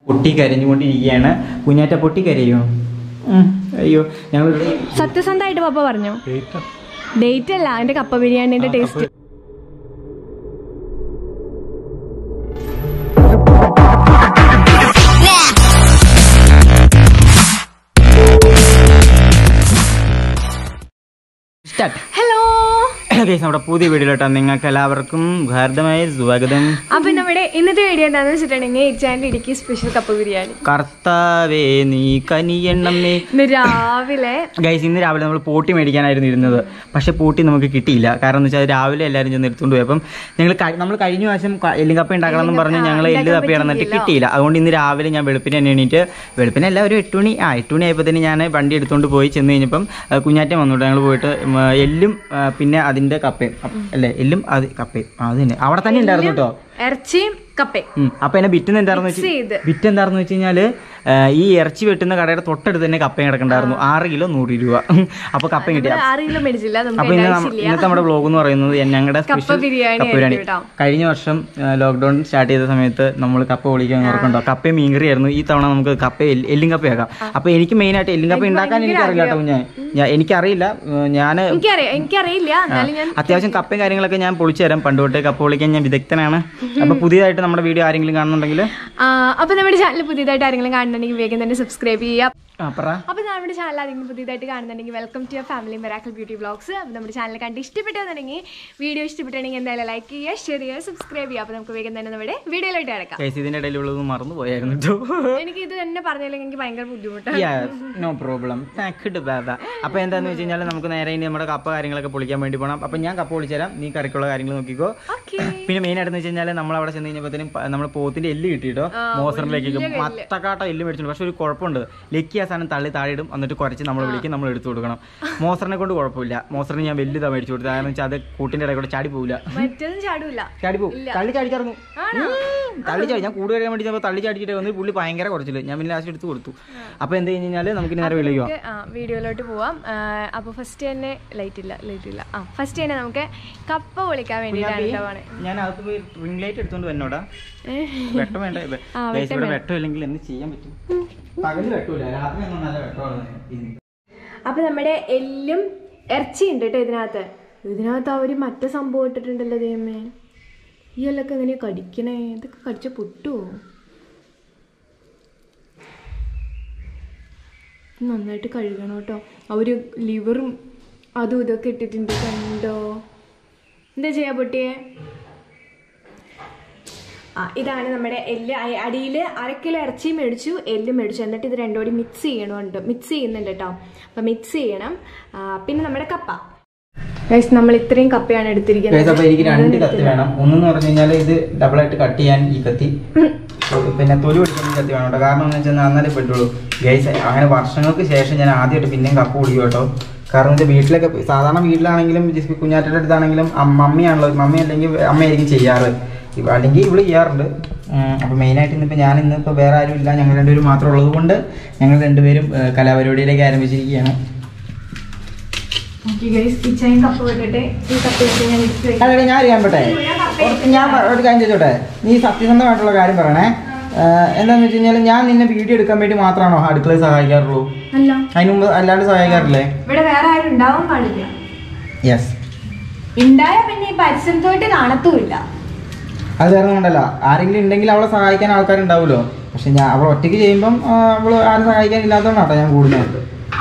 പൊട്ടി കരഞ്ഞുകൊണ്ടിരിക്കുകയാണ് കുഞ്ഞാറ്റ പൊട്ടി കരയോ ഉം, അയ്യോ ഞങ്ങൾ സത്യസന്ധമായിട്ട് പപ്പ പറഞ്ഞു ഡേറ്റ് അല്ല എന്റെ കപ്പ ബിരിയാണിന്റെ ടേസ്റ്റ് സ്റ്റാർട്ട് ഹലോ ഗൈസ് നമ്മുടെ പുതിയ വീഡിയോയിലോട്ടാണ് നിങ്ങൾക്ക് എല്ലാവർക്കും ഹാർദമായ സ്വാഗതം അപ്പൊ നമ്മുടെ ഇന്നത്തെ വീഡിയോ എന്താന്ന് വെച്ചിട്ടുണ്ടെങ്കിൽ ഇച്ചാൻ്റെ ഇടുക്കി സ്പെഷ്യൽ കപ്പ ബിരിയാണി കർത്താവേ നീ കനിയെണ്ണമേ ഇന്ന് രാവിലെ ഗൈസ് ഇന്ന് രാവിലെ നമ്മൾ പോട്ടി മേടിക്കാനായിരുന്നു ഇരുന്നത് പക്ഷെ പോട്ടി നമുക്ക് കിട്ടിയില്ല കാരണം എന്ന് വെച്ചാൽ രാവിലെ എല്ലാവരും ചെന്ന് എടുത്തുകൊണ്ട് പോയി അപ്പം ഞങ്ങൾ കഴി- നമ്മൾ കഴിഞ്ഞ പ്രാവശ്യം ക- എല്ലും കപ്പ ഉണ്ടാക്കണം എന്ന് പറഞ്ഞ് ഞങ്ങൾ എല്ല് തപ്പി കിടന്നിട്ട് കിട്ടിയില്ല അതുകൊണ്ട് ഇന്ന് രാവിലെ ഞാൻ വെളുപ്പിന് തന്നെ എണീറ്റ് വെളുപ്പിന് അല്ല ഒരു എട്ട് മണി ആ എട്ട് മണി ആയപ്പോൾ തന്നെ ഞാൻ വണ്ടി എടുത്തുകൊണ്ട് പോയി ചെന്ന് കഴിഞ്ഞപ്പം ആ, കുഞ്ഞാറ്റം വന്നുകൊണ്ട് ഞങ്ങൾ പോയിട്ട് ഉം, ആ, എല്ലും ആ, പിന്നെ അതിൻ്റെ കപ്പയും അപ്പ- അല്ലേ എല്ലും അത് കപ്പയും ആ, അത് തന്നെ അവിടെ തന്നെ ഉണ്ടായിരുന്നു കേട്ടോ ഇറച്ചിയും കപ്പയും ഉം. അപ്പൊ എന്നെ ബിറ്റ് എന്തായിരുന്നു Mix ചെയ്ത്. ബിറ്റ് എന്താണെന്ന് വെച്ച് കഴിഞ്ഞാല് ആ, ഈ ഇറച്ചി വെട്ടുന്ന കടയുടെ തൊട്ടടുത്ത് തന്നെ കപ്പയും കിടക്കണ്ടായിരുന്നു ആറ് കിലോ നൂറ് രൂപ അപ്പൊ കപ്പയും കിട്ടി നമ്മള് ആറ് കിലോ മേടിച്ചില്ല നമുക്ക് അപ്പൊ ഇന്ന് നമ്മ- ആവശ്യമില്ല ഇന്നത്തെ നമ്മുടെ ബ്ലോഗ് എന്ന് പറയുന്നത് ഞങ്ങളുടെ കപ്പ സ്പെഷ്യൽ ബിരിയാണി കപ്പ ബിരിയാണി ആയിരിക്കും കേട്ടോ. കഴിഞ്ഞ വർഷം ലോക്ക്ഡൌൺ സ്റ്റാർട്ട് ചെയ്ത സമയത്ത് നമ്മൾ കപ്പ പൊളിക്കാൻ ഓർക്കണ്ടോ കപ്പയും മീൻകറി ആയിരുന്നു ഈ തവണ നമുക്ക് കപ്പ എല്ല്- എല്ലും കപ്പയാക്കാം അപ്പൊ എനിക്ക് മെയിൻ ആയിട്ട് എല്ലും കപ്പ ഉണ്ടാക്കാൻ എനിക്കറിയില്ല കേട്ടോ ഞാൻ ഞാൻ എനിക്കറിയില്ല ഞാൻ എനിക്കറിയാം എനിക്കറിയില്ല എന്നാലും ഞാൻ അത്യാവശ്യം കപ്പയും കാര്യങ്ങളൊക്കെ ഞാൻ പൊളിച്ചു തരാം പണ്ട് തൊട്ടേ കപ്പ പൊളിക്കാൻ ഞാൻ വിദഗ്ധനാണ് അപ്പൊ പുതിയതായിട്ട് നമ്മുടെ വീഡിയോ ആരെങ്കിലും കാണുന്നുണ്ടെങ്കിൽ ആ, അപ്പൊ നമ്മുടെ ചാനൽ പുതിയതായിട്ട് ആരെങ്കിലും കാണുന്നുണ്ടെങ്കിൽ വേഗം തന്നെ സബ്സ്ക്രൈബ് ചെയ്യാം ആ പറ അപ്പൊ നമ്മുടെ ചാനൽ ആരെങ്കിലും പുതിയതായിട്ട് കാണുന്നുണ്ടെങ്കിൽ welcome to your family Merakkal beauty vlogs അപ്പൊ നമ്മുടെ ചാനൽ കണ്ട് ഇഷ്ടപ്പെട്ടതെന്നുണ്ടെങ്കിൽ വീഡിയോ ഇഷ്ടപ്പെട്ടുണ്ടെങ്കിൽ എന്തായാലും ലൈക്ക് ചെയ്യുക ഷെയർ ചെയ്യുക സബ്സ്ക്രൈബ് ചെയ്യുക അപ്പൊ നമുക്ക് വേഗം തന്നെ നമ്മുടെ വീഡിയോയിലോട്ട് കിടക്കാം കേസ് ഇതിന്റെ ഇടയിലുള്ളത് മറന്നു പോയായിരുന്നു കേട്ടോ എനിക്ക് ഇത് തന്നെ പറഞ്ഞില്ലെങ്കിൽ എനിക്ക് ഭയങ്കര ബുദ്ധിമുട്ടാണ് നോ പ്രോബ്ലം അപ്പൊ എന്താന്ന് വെച്ച് കഴിഞ്ഞാൽ നമുക്ക് നേരെ ഇനി നമ്മുടെ കപ്പ കാര്യങ്ങളൊക്കെ പൊളിക്കാൻ വേണ്ടി പോകണം അപ്പൊ ഞാൻ കപ്പ പൊളിച്ചു തരാം നീ കറിക്കുള്ള കാര്യങ്ങൾ നോക്കിക്കോ ഓക്കെ പിന്നെ മെയിൻ ആയിട്ട് വെച്ച് കഴിഞ്ഞാൽ നമ്മൾ അവിടെ ചെന്ന് കഴിഞ്ഞപ്പോഴത്തേനും നമ്മൾ പോത്തിന്റെ എല്ല് കിട്ടിയിട്ടോ മോസറിലേക്ക് മത്തക്കാട്ട എല്ല് മേടിച്ചു പക്ഷെ ഒരു കുഴപ്പമുണ്ട് ലക്കി ആ സാധനം തള്ളി താഴെ ഇടും എന്നിട്ട് കുറച്ച് നമ്മൾ വിളിക്കും നമ്മൾ എടുത്തു കൊടുക്കണം മോസറിനെ കൊണ്ട് കുഴപ്പമില്ല മോസറിന് ഞാൻ വലുതാ മേടിച്ചു കൊടുത്തത് കാരണം വെച്ചാൽ അത് കൂട്ടിന്റെ ഇടയിൽ കൂടെ ചാടി പോവില്ല മറ്റൊന്നും ചാടൂല ചാടി പോകും തള്ളി ചാടിച്ചായിരുന്നു തള്ളി ചാടി ഞാൻ കൂടുതൽ കഴിയാൻ വേണ്ടി ചെന്നപ്പോൾ തള്ളി ചാടിച്ചിട്ട് വന്ന് പുള്ളി ഭയങ്കര കുറച്ചില്ല ഞാൻ പിന്നെ ലാസ്റ്റ് എടുത്ത് കൊടുത്തു അപ്പൊ എന്ത് കഴിഞ്ഞ് കഴിഞ്ഞാൽ നമുക്ക് നേരെ വിളിക്കുക നമുക്ക് ആ വീഡിയോയിലോട്ട് പോവാം അപ്പൊ ഫസ്റ്റ് തന്നെ ലൈറ്റ് ഇല്ല ലൈറ്റ് ഇല്ല ആ ഫസ്റ്റ് തന്നെ നമുക്ക് കപ്പ പൊളിക്കാൻ വേണ്ടിയിട്ടാണ് കേട്ടോ പോണേ. ഞാൻ അകത്ത് പോയി റിംഗ് ലൈറ്റ് എടുത്തോണ്ട് വന്നോടാ വെട്ടം വേണ്ട ഇവ- ആ, guys, ഇവിടെ വെട്ടം ഇല്ലെങ്കിൽ എന്ത് ചെയ്യാൻ പറ്റും പകല് വെട്ടൂല രാത്രി ഒന്നും നല്ല വെട്ടമാണ് അപ്പൊ നമ്മുടെ എല്ലും ഇറച്ചി ഉണ്ട് കേട്ടോ ഇതിനകത്ത് ഇതിനകത്ത് അവര് മറ്റേ സംഭവം ഇട്ടിട്ടുണ്ടല്ലോ ദൈവമേ ഈ എല്ലൊക്കെ എങ്ങനെയാ കടിക്കണേ ഇതൊക്കെ കടിച്ച പൊട്ടുവോ നന്നായിട്ട് കഴുകണം കേട്ടോ അവര് ലിവറും അതും ഇതൊക്കെ ഇട്ടിട്ടുണ്ട് കണ്ടോ എന്താ ചെയ്യാ പൊട്ടിയെ ആ ഇതാണ് നമ്മുടെ എല്ല് അടിയിൽ അര കിലോ ഇറച്ചി മേടിച്ചു എല്ല് മേടിച്ചു എന്നിട്ട് ഇത് രണ്ടും കൂടി മിക്സ് ചെയ്യണമുണ്ട് മിക്സ് ചെയ്യുന്നുണ്ട് കേട്ടോ അപ്പം മിക്സ് ചെയ്യണം ആ, പിന്നെ നമ്മുടെ കപ്പ Guys, നമ്മൾ ഇത്രയും കപ്പയാണ് എടുത്തിരിക്കുന്നത് അപ്പൊ എനിക്ക് രണ്ട് കത്തി വേണം ഒന്നെന്ന് പറഞ്ഞു കഴിഞ്ഞാൽ ഇത് ഡബിൾ ആയിട്ട് കട്ട് ചെയ്യാൻ ഈ കത്തി പിന്നെ തൊലി പിടിക്കാൻ ഈ കത്തി വേണം കേട്ടോ കാരണം എന്ന് വെച്ചാൽ എന്നാലേ പറ്റുള്ളൂ ഗൈസ് അങ്ങനെ വർഷങ്ങൾക്ക് ശേഷം ഞാൻ ആദ്യമായിട്ട് പിന്നെയും കപ്പ് കുടിക്കും കേട്ടോ കാരണം വെച്ചാൽ വീട്ടിലൊക്കെ സാധാരണ വീട്ടിലാണെങ്കിലും ജിസ്ബി കുഞ്ഞാറ്റയുടെ അടുത്താണെങ്കിലും അമ്മ- മമ്മിയാണല്ലോ മമ്മി അല്ലെങ്കിൽ അമ്മയായിരിക്കും ചെയ്യാറ് ഇവ- അല്ലെങ്കിൽ ഇവള് ചെയ്യാറുണ്ട് ഉം, അപ്പൊ മെയിനായിട്ട് ഇന്നിപ്പോൾ ഞാൻ ഇന്നിപ്പോൾ വേറെ ആരും ഇല്ല ഞങ്ങൾ രണ്ടുപേരും മാത്രം ഉള്ളത് കൊണ്ട് ഞങ്ങൾ രണ്ടുപേരും ഏഹ്, കലാപരിപാടിയിലേക്ക് ആരംഭിച്ചിരിക്കുകയാണ് ഓക്കെ ഗൈസ് ഇച്ചായും കപ്പ വിട്ടിട്ട് ഈ കപ്പ വെച്ച് ഞാൻ എടുത്ത് വെക്കാം. അതെ ഞാൻ അറിയാൻ പറ്റേ ഞാൻ പ- ഒരു കാര്യം ചോദിച്ചോട്ടെ നീ സത്യസന്ധമായിട്ടുള്ള കാര്യം പറയണേ ഏഹ്, എന്താന്ന് വെച്ച് കഴിഞ്ഞാൽ ഞാൻ നിന്നെ വീഡിയോ എടുക്കാൻ വേണ്ടി മാത്രമാണോ അടുക്കളയിൽ സഹായിക്കാറുള്ളൂ അല്ല അതിന് മുമ്പ് അല്ലാണ്ട് സഹായിക്കാറില്ലേ ഇവിടെ വേറെ ആരും ഉണ്ടാവാൻ പാടില്ല യെസ് ഉണ്ടായ പിന്നെ ഈ പരിസരത്തോട്ട് കാണത്തുമില്ല അത് വേറെ കൊണ്ടല്ല ആരെങ്കിലും ഉണ്ടെങ്കിൽ അവളെ സഹായിക്കാൻ ആൾക്കാരുണ്ടാവുമല്ലോ പക്ഷെ ഞാൻ അവൾ ഒറ്റയ്ക്ക് ചെയ്യുമ്പം ആ, അവള് ആരും സഹായിക്കാൻ ഇല്ലാത്തതുകൊണ്ടാട്ടോ ഞാൻ കൂടുന്നത്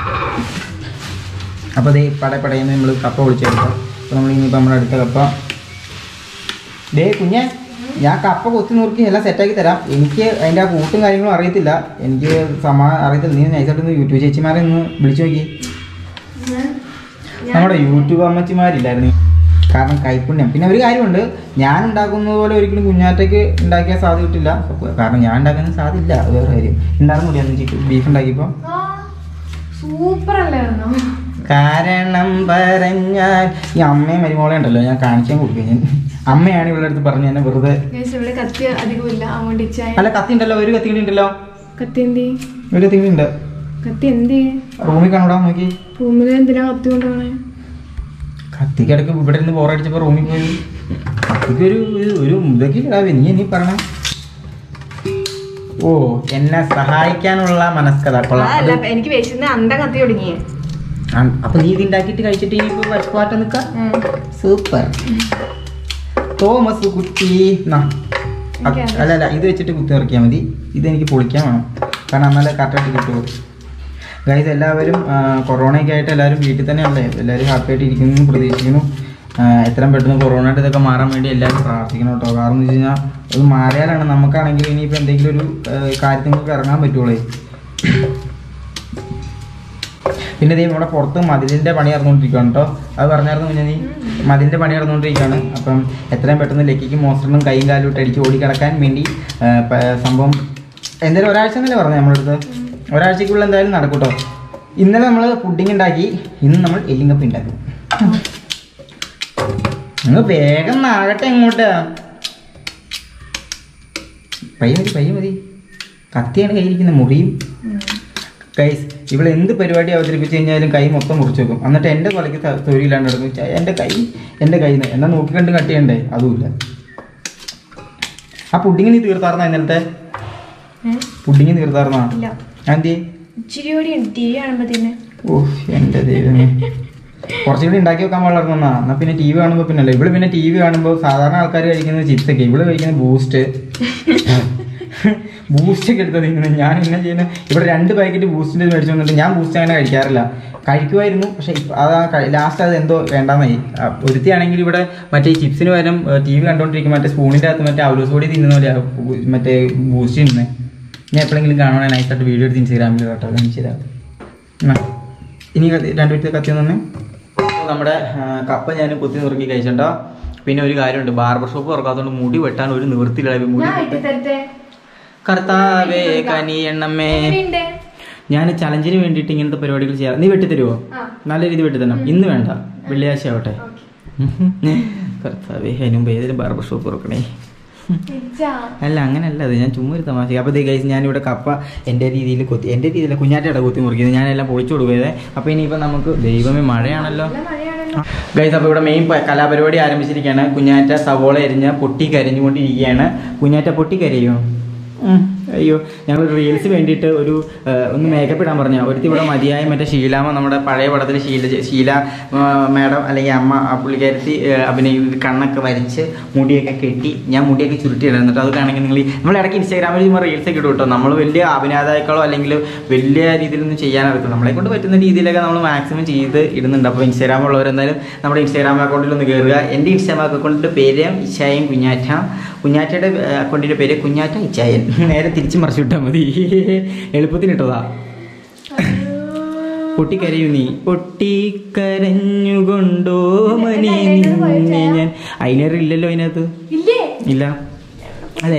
അപ്പോൾ ദേ പട പടയെന്ന് നമ്മൾ കപ്പ പൊളിച്ചെടുക്കാം അപ്പോൾ നമ്മൾ ഇനിയിപ്പോൾ നമ്മുടെ അടുത്ത കപ്പ ദേ കുഞ്ഞെ ഞാൻ കപ്പ കൊത്തി നുറുക്കി എല്ലാം സെറ്റാക്കി തരാം എനിക്ക് അതിൻ്റെ ആ കൂട്ടും കാര്യങ്ങളും അറിയത്തില്ല എനിക്ക് സമാ അറിയത്തില്ല നീ നൈസായിട്ട് ഒന്ന് യൂട്യൂബ് ചേച്ചിമാരെ ഒന്ന് വിളിച്ചു നോക്കി നമ്മുടെ യൂട്യൂബ് അമ്മച്ചിമാരില്ലായിരുന്നു കാരണം കൈപ്പുണ്യം പിന്നെ ഒരു കാര്യമുണ്ട് ഞാൻ ഉണ്ടാക്കുന്നത് പോലെ ഒരിക്കലും കുഞ്ഞാറ്റയ്ക്ക് ഉണ്ടാക്കിയാൽ സാധ്യത കിട്ടില്ല കാരണം ഞാൻ ഉണ്ടാക്കുന്ന സാധ്യമില്ല അത് വേറെ കാര്യം ഉണ്ടായിരുന്നില്ല അന്ന് ചിക്കൻ ബീഫ് ഉണ്ടാക്കിയപ്പോൾ സൂപ്പർ അല്ലായിരുന്നോ കാരണം പറഞ്ഞാൽ ഈ അമ്മയും മരുമോളെ ഉണ്ടല്ലോ ഞാൻ കാണിക്കാൻ കൊടുക്കുക ഞാൻ അമ്മയാണ് ഇവളുടെ അടുത്ത് പറഞ്ഞു എന്നെ വെറുതെ ഗൈസ് ഇവിടെ കത്തി അധികമില്ല അതുകൊണ്ട് ഇച്ചായ അല്ല കത്തി ഉണ്ടല്ലോ ഒരു കത്തി കൂടി ഉണ്ടല്ലോ കത്തി എന്ത് ഒരു കത്തി കൂടി ഉണ്ട് കത്തി എന്ത് റൂമിൽ കാണൂടാ നോക്കി റൂമിൽ എന്തിനാ കത്തി കൊണ്ടുപോകണേ കത്തിക്കിടക്ക് ഇവിടെ നിന്ന് ബോറടിച്ചപ്പോ റൂമിൽ പോയി കത്തിക്ക് ഒരു ഒരു- ഒരു ഇതൊക്കെ ഇടാവേ നീ നീ പറഞ്ഞ ഓ എന്നെ സഹായിക്കാനുള്ള മനസ്കഥ കൊള്ളാം അത് അതല്ല എനിക്ക് വിശന്ന് അന്ത കത്തി തുടങ്ങിയേ ആ, അപ്പൊ നീ ഇത് ഉണ്ടാക്കിയിട്ട് കഴിച്ചിട്ട് ഇനിയിപ്പോ വിശപ്പാട്ടം നിക്ക സൂപ്പർ തോമസ് കുട്ടി നാ. അത് എനിക്ക് അല്ല അല്ല ഇത് വെച്ചിട്ട് കുത്തി നിറക്കിയാൽ മതി ഇത് എനിക്ക് പൊളിക്കാൻ വേണം കാരണം എന്നാലേ കറക്റ്റായിട്ട് കിട്ടുമോ ഗൈസ് എല്ലാവരും ആ, കൊറോണയൊക്കെ ആയിട്ട് എല്ലാവരും വീട്ടിൽ തന്നെയല്ലേ എല്ലാവരും ഹാപ്പി ആയിട്ട് ഇരിക്കുന്നു എന്ന് പ്രതീക്ഷിക്കുന്നു ആ, എത്രയും പെട്ടെന്ന് കൊറോണയുടെ ഇതൊക്കെ മാറാൻ വേണ്ടി എല്ലാവരും പ്രാർത്ഥിക്കണം കേട്ടോ കാരണം എന്ന് വെച്ച് കഴിഞ്ഞാൽ അത് മാറിയാലാണ് നമുക്കാണെങ്കിൽ ഇനിയിപ്പോൾ എന്തെങ്കിലും ഒരു ആ, കാര്യത്തിനൊക്കെ ഇറങ്ങാൻ പറ്റുള്ളൂ പിന്നെ ദൈവം ഇവിടെ പുറത്ത് മതിലിന്റെ പണി നടന്നുകൊണ്ടിരിക്കുകയാണ് കേട്ടോ അത് പറഞ്ഞായിരുന്നു പിന്നെ നീ മതിലിന്റെ പണി നടന്നുകൊണ്ടിരിക്കുകയാണ് അപ്പം എത്രയും പെട്ടെന്ന് ലക്കിക്ക് മോസ്റ്ററിനും കൈയും കാലും ഇട്ട് അടിച്ച് ഓടിക്കിടക്കാൻ വേണ്ടി ആ, പ- സംഭവം എന്തായാലും ഒരാഴ്ച എന്നല്ലേ പറഞ്ഞു നമ്മളടുത്ത് ഒരാഴ്ചക്കുള്ളിൽ എന്തായാലും നടക്കും കേട്ടോ ഇന്നലെ നമ്മൾ പുഡിങ് ഉണ്ടാക്കി ഇന്ന് നമ്മൾ എല്ലിങ്കപ്പി ഉണ്ടാക്കും നിങ്ങൾ വേഗം നാകട്ടെ എങ്ങോട്ടാ പയ്യ മതി പയ്യ മതി കത്തിയാണ് കയ്യിരിക്കുന്നത് മുറിയും കൈസ് ഇവിടെ എന്ത് പരിപാടി അവതരിപ്പിച്ച് കഴിഞ്ഞാലും കൈ മൊത്തം മുറിച്ച് വെക്കും എന്നിട്ട് എൻ്റെ കൊലയ്ക്ക് ത- തൊഴിലില്ലാണ്ട് കിടക്കും ചെ- എൻ്റെ കൈ എൻ്റെ കയ്യിൽ നിന്ന് എന്നാ നോക്കിക്കണ്ട് കട്ട് ചെയ്യണ്ടേ അതുമില്ല ആ പുഡിങ് നീ തീർത്താർന്ന ഇന്നലത്തെ പുഡിങ് തീർത്താർന്നാ ഇല്ല ആന്റി ഇച്ചിരി കൂടി ഉണ്ട് ടി വി കാണുമ്പോഴത്തേന് ഓ എൻ്റെ ദൈവമേ കുറച്ചുകൂടി ഉണ്ടാക്കി വെക്കാൻ വളർന്നാ എന്നാ പിന്നെ ടി വി കാണുമ്പോൾ പിന്നെ അല്ല ഇവിടെ പിന്നെ ടി വി കാണുമ്പോൾ സാധാരണ ആൾക്കാർ കഴിക്കുന്നത് ചിപ്സ് ഒക്കെ ഇവിടെ കഴിക്കുന്നത് ബൂസ്റ്റ് ബൂസ്റ്റ് ഒക്കെ എടുത്തത് ഇങ്ങനെ ഞാൻ എന്നാ ചെയ്യുന്നത് ഇവിടെ രണ്ട് പാക്കറ്റ് ബൂസ്റ്റിൻ്റെ മേടിച്ചു വന്നിട്ട് ഞാൻ ബൂസ്റ്റ് അങ്ങനെ കഴിക്കാറില്ല കഴിക്കുമായിരുന്നു പക്ഷെ ഇപ്പ- അതാ ലാസ്റ്റ് അത് എന്തോ വേണ്ടാന്നായി ആ, ഒരുത്തിയാണെങ്കിൽ ഇവിടെ മറ്റേ ഈ ചിപ്സിന് പകരം ടി വി കണ്ടോണ്ടിരിക്കും മറ്റേ സ്പൂണിൻ്റെ അകത്ത് മറ്റേ അവലോസ് പൊടി തിന്നുന്ന പോലെ മറ്റേ ബൂസ്റ്റ് തിന്നുന്നത് ഞാൻ എപ്പോഴെങ്കിലും കാണുവാണെങ്കിൽ നൈസായിട്ട് വീഡിയോ എടുത്ത് ഇൻസ്റ്റാഗ്രാമിൽ കേട്ടോ കാണിച്ചു തരാം എന്നാ, ഇനി കത്തി- രണ്ടു പേർക്ക് കത്തി തന്നെ നമ്മുടെ ആ, കപ്പ ഞാൻ കുത്തി നുറുക്കി കഴിച്ചിട്ടോ പിന്നെ ഒരു കാര്യമുണ്ട് ബാർബർ ഷോപ്പ് തുറക്കാത്തതുകൊണ്ട് മുടി വെട്ടാൻ ഒരു നിവൃത്തിയില്ല മുടി ഞാൻ വെട്ടി തരട്ടെ കർത്താവേ കനിയണ്ണമ്മേ എങ്ങനെയുണ്ട്? ഞാൻ ചലഞ്ചിന് വേണ്ടിയിട്ട് ഇങ്ങനത്തെ പരിപാടികൾ ചെയ്യാം നീ വെട്ടി തരുമോ ആ. നല്ല രീതി വെട്ടി തരണം ഇന്ന് വേണ്ട വെള്ളിയാഴ്ച ആവട്ടെ ഓക്കേ. കർത്താവേ അതിന് മുമ്പ് ഏതൊരു ബാർബർ ഷോപ്പ് തുറക്കണേ ഇജ്ജാ. അല്ല അങ്ങനല്ല അത് ഞാൻ ചുമ്മാ ഒരു തമാശ അപ്പോൾ ഗൈസ് ഞാനിവിടെ കപ്പ എൻ്റെ രീതിയിൽ കൊത്തി എൻ്റെ രീതിയിൽ കുഞ്ഞാറ്റയുടെ കൊത്തി മുറിക്കുന്നത് ഞാനെല്ലാം പൊളിച്ചു കൊടുക്കുന്നത് അപ്പോൾ ഇനിയിപ്പോൾ നമുക്ക് ദൈവമേ മഴയാണല്ലോ നല്ല മഴയാണല്ലോ ഗൈസ് അപ്പോൾ ഇവിടെ മെയിൻ കലാപരിപാടി ആരംഭിച്ചിരിക്കുകയാണ് കുഞ്ഞാറ്റ സവോള എരിഞ്ഞ് പൊട്ടി കരഞ്ഞുകൊണ്ടിരിക്കുകയാണ് കുഞ്ഞാറ്റ പൊട്ടി കരയോ ഉം. അയ്യോ ഞങ്ങൾ റീൽസ് വേണ്ടിയിട്ട് ഒരു ആ, ഒന്ന് മേക്കപ്പ് ഇടാൻ പറഞ്ഞ ഒരുത്തി ഇവിടെ മതിയായ മറ്റേ ഷീലാമ നമ്മുടെ പഴയ പടത്തിൽ ഷീല ഷീല മാഡം അല്ലെങ്കിൽ അമ്മ ആ പുള്ളിക്കാരത്തി ആ, അഭിനയിക്കുന്ന കണ്ണൊക്കെ വരച്ച് മുടിയൊക്കെ കെട്ടി ഞാൻ മുടിയൊക്കെ ചുരുട്ടിയിടാം എന്നിട്ട് അത് കാണണമെങ്കിൽ നിങ്ങൾ നമ്മൾ ഇടയ്ക്ക് ഇൻസ്റ്റാഗ്രാമിൽ ചുമ്മാ റീൽസ് ഒക്കെ ഇടും കേട്ടോ നമ്മൾ വലിയ അഭിനേതാക്കളോ അല്ലെങ്കിൽ വലിയ രീതിയിലൊന്നും ചെയ്യാൻ അറിയത്തില്ല നമ്മളെ കൊണ്ട് പറ്റുന്ന രീതിയിലൊക്കെ നമ്മൾ മാക്സിമം ചെയ്ത് ഇടുന്നുണ്ട് അപ്പോൾ ഇൻസ്റ്റാഗ്രാം ഉള്ളവർ എന്തായാലും നമ്മുടെ ഇൻസ്റ്റാഗ്രാം അക്കൗണ്ടിൽ ഒന്ന് കയറുക എൻ്റെ ഇൻസ്റ്റാഗ്രാം അക്കൗണ്ടിൻ്റെ പേര് ഇച്ചായൻ കുഞ്ഞാറ്റ കുഞ്ഞാറ്റയുടെ അക്കൗണ്ടിൻ്റെ പേര് കുഞ്ഞാറ്റ ഇച്ചായൻ നേരെ തിരിച്ച് മറിച്ചു വിട്ടാൽ മതി എളുപ്പത്തിന് ഇട്ടതാ പൊട്ടിക്കരയു നീ പൊട്ടിക്കരഞ്ഞുകൊണ്ടോ മനി നിന്നെ ഞാൻ ഐലർ ഇല്ലല്ലോ അതിനകത്ത് ഇല്ലേ ഇല്ല അതെ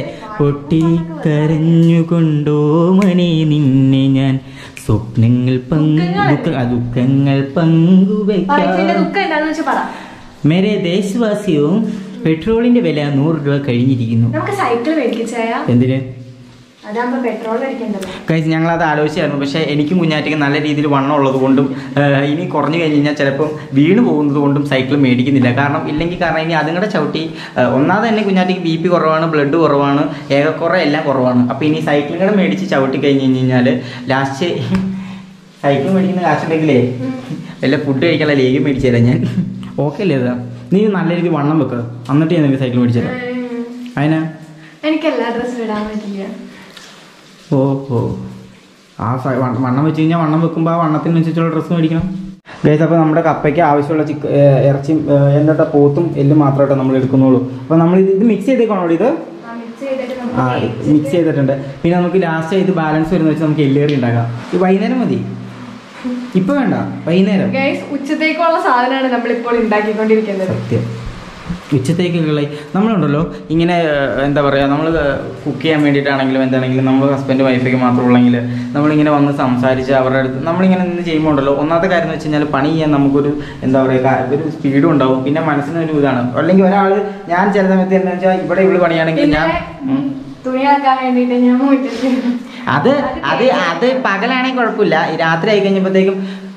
പൊട്ടിക്കരഞ്ഞുകൊണ്ടോ മണി നിന്നെ ഞാൻ സ്വപ്നങ്ങൾ പങ്കു ദുഃഖ- ആ, ദുഃഖങ്ങൾ ഇതിന്റെ പങ്കുവെക്കാം ദുഃഖം എന്താന്ന് വെച്ചാൽ പറ മേരെ ദേശവാസിയവും പെട്രോളിന്റെ വില നൂറ് രൂപ കഴിഞ്ഞിരിക്കുന്നു നമുക്ക് സൈക്കിൾ മേടിച്ചായ എന്തിന് അതാകുമ്പോ പെട്രോൾ അടിക്കണ്ടല്ലോ കഴിച്ച് ഞങ്ങൾ അത് ആലോചിച്ചായിരുന്നു പക്ഷേ എനിക്കും കുഞ്ഞാറ്റയ്ക്ക് നല്ല രീതിയിൽ വണ്ണം ഉള്ളത് കൊണ്ടും ആഹ്, ഇനി കുറഞ്ഞു കഴിഞ്ഞ് കഴിഞ്ഞാൽ ചിലപ്പം വീണ് പോകുന്നത് കൊണ്ടും സൈക്കിൾ മേടിക്കുന്നില്ല കാരണം ഇല്ലെങ്കിൽ കാരണം ഇനി അതും കൂടെ ചവിട്ടി ആഹ്, ഒന്നാമത് തന്നെ കുഞ്ഞാറ്റയ്ക്ക് ബി പി കുറവാണ് ബ്ലഡ് കുറവാണ് ഏകക്കുറ എല്ലാം കുറവാണ് അപ്പോൾ ഇനി സൈക്കിളും കൂടെ മേടിച്ച് ചവിട്ടി കഴിഞ്ഞ് കഴിഞ്ഞാൽ ലാസ്റ്റ് സൈക്കിൾ മേടിക്കുന്ന കാശുണ്ടെങ്കിലേ വല്ല ഫുഡ് കഴിക്കാനുള്ള ലേഖ്യം മേടിച്ചു തരാം ഞാൻ ഓക്കെ അല്ലേ ഇതാ നീ നല്ല രീതിയിൽ വണ്ണം വെക്കുക എന്നിട്ട് ഞാൻ നിനക്ക് സൈക്കിൾ മേടിച്ചു തരാം അതിനാ എനിക്ക് എല്ലാ ഡ്രസ്സും ഇടാൻ പറ്റില്ല ഓ ഓ ആ സ- വണ്ണ- വണ്ണം വെച്ച് കഴിഞ്ഞാൽ വണ്ണം വെക്കുമ്പോൾ ആ വണ്ണത്തിനനുസരിച്ചുള്ള ഡ്രസ്സ് മേടിക്കണം ഗൈസ് അപ്പോൾ നമ്മുടെ കപ്പയ്ക്ക് ആവശ്യമുള്ള ചിക്ക ഏ, ഇറച്ചിയും ഏ, എന്താ പോത്തും എല്ലും മാത്രമായിട്ട് നമ്മൾ എടുക്കുന്നുള്ളൂ അപ്പോൾ നമ്മൾ ഇത് ഇത് മിക്സ് ചെയ്തേക്കണോ ഇത് മിക്സ് ചെയ്തിട്ട് ആ നമുക്ക് മിക്സ് ചെയ്തിട്ടുണ്ട് പിന്നെ നമുക്ക് ലാസ്റ്റ് ഇത് ബാലൻസ് വരുന്ന വെച്ച് നമുക്ക് എല്ലേറി ഉണ്ടാക്കാം ഇത് വൈകുന്നേരം മതി ഇപ്പം വേണ്ട വൈകുന്നേരം ഗൈസ് ഉച്ചത്തേക്കുള്ള സാധനമാണ് നമ്മൾ ഇപ്പോൾ ഉണ്ടാക്കിക്കൊണ്ടിരിക്കുന്നത് സത്യം ഉച്ചത്തേക്കുള്ള നമ്മളുണ്ടല്ലോ ഇങ്ങനെ ഏഹ്, എന്താ പറയുക നമ്മൾ കുക്ക് ചെയ്യാൻ വേണ്ടിയിട്ടാണെങ്കിലും എന്താണെങ്കിലും നമ്മൾ ഹസ്ബൻഡ് വൈഫൊക്കെ മാത്രമുള്ളെങ്കിൽ നമ്മളിങ്ങനെ വന്ന് സംസാരിച്ച് അവരുടെ അടുത്ത് നമ്മളിങ്ങനെ നിന്ന് ചെയ്യുമ്പോൾ ഉണ്ടല്ലോ ഒന്നാമത്തെ കാര്യം എന്ന് വെച്ച് കഴിഞ്ഞാൽ പണി ചെയ്യാൻ നമുക്കൊരു എന്താ പറയുക കാ- ഒരു സ്പീഡും ഉണ്ടാവും പിന്നെ മനസ്സിനൊരു ഇതാണ് അല്ലെങ്കിൽ ഒരാൾ ഞാൻ ചില സമയത്ത് എന്താ വെച്ചാൽ ഇവിടെ ഇവിടെ പണിയാണെങ്കിൽ ഞാൻ പിന്നെ ഉം. തുണിയാക്കാൻ വേണ്ടിയിട്ട് ഞാൻ മുറ്റത്ത് അത് അത് അത് പകലാണെങ്കിൽ കുഴപ്പമില്ല ഈ രാത്രി ആയി കഴിഞ്ഞപ്പോഴത്തേക്കും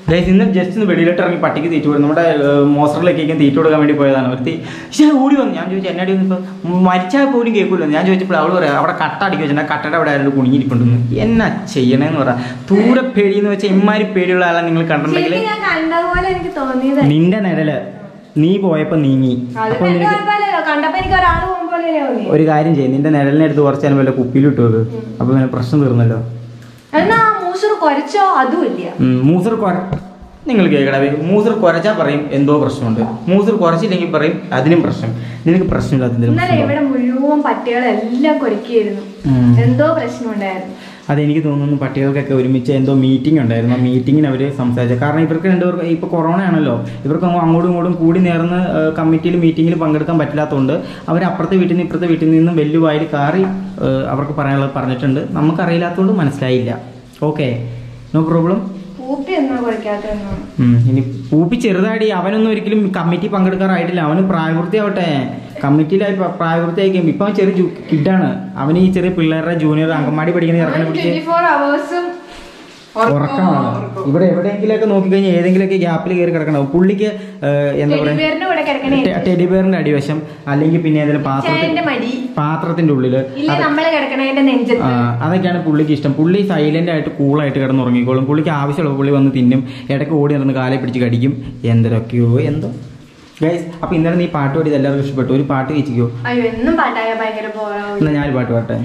ഗൈസ് ഇന്ന് ജസ്റ്റ് ഒന്ന് വെളിയിലോട്ട് ഇറങ്ങി പട്ടിക്ക് തീറ്റ കൊടുക്കും നമ്മുടെ മോസ്റ്ററിലേക്കും തീറ്റ കൊടുക്കാൻ വേണ്ടി പോയതാണ് ഒരുത്തി പക്ഷേ ഓടി വന്നു ഞാൻ ചോദിച്ചു എന്നാടി ഇപ്പോൾ മരിച്ചാൽ പോലും കേൾക്കില്ല ഞാൻ ചോദിച്ചപ്പോൾ അവൾ പറയാം അവിടെ കട്ട അടിക്കുക വെച്ചാൽ കട്ടയുടെ അവിടെ ആരും കുടുങ്ങിയിരിപ്പുണ്ടെന്ന് എന്നാ ചെയ്യണേന്ന് പറയാം ദൂരെ പേടിയെന്ന് വെച്ചാൽ ഇമ്മാരി പേടിയുള്ള ആളെ നിങ്ങൾ കണ്ടിട്ടുണ്ടെങ്കിൽ ശരിക്കും ഞാൻ കണ്ടപോലെ എനിക്ക് തോന്നിയത് നിന്റെ നിഴല് നീ പോയപ്പോ നീങ്ങി അതിപ്പോ അപ്പൊ എനിക്ക് നിനക്ക് കുഴപ്പമില്ലല്ലോ കണ്ടപ്പോ എനിക്ക് ഒരാൾ പോകുമ്പോലെ തോന്നി ഒരു കാര്യം ചെയ്യും നിന്റെ നിഴലിനെ എടുത്ത് കുറച്ച് നേരം വല്ല കുപ്പിയിലിട്ട് വെക്ക് അപ്പൊ പിന്നെ പ്രശ്നം തീർന്നല്ലോ എന്നാ മൂസർ കുറച്ചോ അതും ഇല്ല ഉം, മൂസർ കൊര നിങ്ങൾ കേൾക്കടവേ മൂസർ കുറച്ചാൽ പറയും എന്തോ പ്രശ്നമുണ്ട് മൂസർ കുറച്ചില്ലെങ്കിൽ പറയും അതിനും പ്രശ്നം നിനക്ക് പ്രശ്നമില്ലാത്ത എന്തെങ്കിലും ഇന്നലെ പ്രശ്നമുണ്ടോ? ഇവിടെ മുഴുവൻ പട്ടികളെല്ലാം കൊരക്കിയായിരുന്നു ഉം. എന്തോ പ്രശ്നമുണ്ടായിരുന്നു അതെനിക്ക് തോന്നുന്നു പട്ടികൾക്കൊക്കെ ഒരുമിച്ച് എന്തോ മീറ്റിംഗ് ഉണ്ടായിരുന്നു ആ മീറ്റിങ്ങിന് അവർ സംസാരിച്ചു കാരണം ഇവർക്ക് രണ്ടുപേർക്ക് ഇപ്പോൾ കൊറോണ ആണല്ലോ ഇവർക്ക് അങ്ങ് അങ്ങോട്ടും ഇങ്ങോട്ടും കൂടി നേർന്ന് കമ്മിറ്റിയിൽ മീറ്റിങ്ങിൽ പങ്കെടുക്കാൻ പറ്റില്ലാത്തതുകൊണ്ട് അവർ അപ്പുറത്തെ വീട്ടിൽ നിന്ന് ഇപ്പുറത്തെ വീട്ടിൽ നിന്നും വലിയ വായിൽ കാറി ഏഹ്, അവർക്ക് പറയാനുള്ളത് പറഞ്ഞിട്ടുണ്ട് നമുക്കറിയില്ലാത്തതുകൊണ്ട് മനസ്സിലായില്ല ഓക്കെ നോ പ്രോബ്ലം പൂപ്പി എന്നാ കുറയ്ക്കാത്തതെന്നാണ് ഇനി പൂപ്പി ചെറുതാടി അവനൊന്നും ഒരിക്കലും കമ്മിറ്റി പങ്കെടുക്കാറായിട്ടില്ല അവന് പ്രായപൂർത്തിയാവട്ടെ കമ്മിറ്റിയിലായി പ്ര- പ്രായപൂർത്തിയായിരിക്കും ഇപ്പം അവൻ ചെറിയ ജു- കിഡാണ് അവന് ഈ ചെറിയ പിള്ളേരുടെ ജൂനിയർ അങ്കമാടി പഠിക്കുന്ന ചെറുക്കനെ പിടിച്ച് ട്വന്റി ഫോർ അവേഴ്സും ഉറക്കമാണ് ഇവിടെ എവിടെയെങ്കിലൊക്കെ നോക്കിക്കഴിഞ്ഞാൽ ഏതെങ്കിലുമൊക്കെ ഗ്യാപ്പിൽ കയറി കിടക്കണം പുള്ളിക്ക് ഏഹ്, എന്താ പറയാ ടെഡിബിയറിന്റെ കൂടെ കിടക്കണേ ടെഡിബേറിന്റെ അടിവശം അല്ലെങ്കിൽ പിന്നെ ഏതെങ്കിലും പാത്രത്തിൽ ചേന്റെ മടി പാത്രത്തിന്റെ ഉള്ളില് ഇല്ല നമ്മള് കിടക്കണതിന്റെ നെഞ്ചത്ത് ആ, അതൊക്കെയാണ് പുള്ളിക്ക് ഇഷ്ടം പുള്ളി സൈലന്റ് ആയിട്ട് കൂളായിട്ട് കിടന്ന് ഉറങ്ങിക്കോളും പുള്ളിക്ക് ആവശ്യമുള്ള പുള്ളി വന്ന് തിന്നും ഇടയ്ക്ക് ഓടി നടന്ന് കാലെ പിടിച്ച് കടിക്കും എന്തൊക്കെയോ എന്തോ ഗൈസ് അപ്പൊ ഇന്നലെ നീ പാട്ട് പാടിയത് എല്ലാവർക്കും ഇഷ്ടപ്പെട്ടു ഒരു പാട്ട് വെച്ചിക്കോ അയ്യോ എന്നും പാട്ടായ ഭയങ്കര ബോറാവും എന്നാ ഞാനൊരു പാട്ട് പാട്ടെ